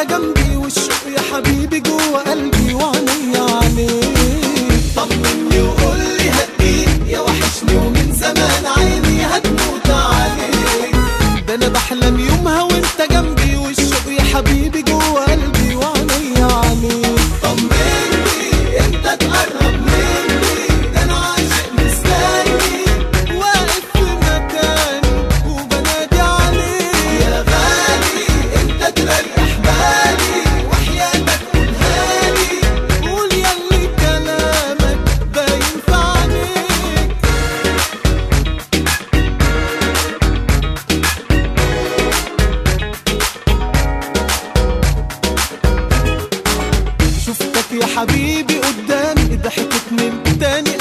جنبي والشوق يا حبيبي جوه قلبي وعينيا عليك طمني وقول لي هديك يا وحشني ومن زمان عيني هتموت عليك ده انا بحلم يومها وانت جنبي والشوق يا حبيبي جوه قلبي وعينيا عليك طمني انت تقرب مني ده انا عاشق مستني واقف في مكاني وبنادي عليك يا غالي انت تريح بالي وحياتك قولها لي قول ياللي كلامك باين في عينيك شفتك يا حبيبي قدامي ضحكت من تاني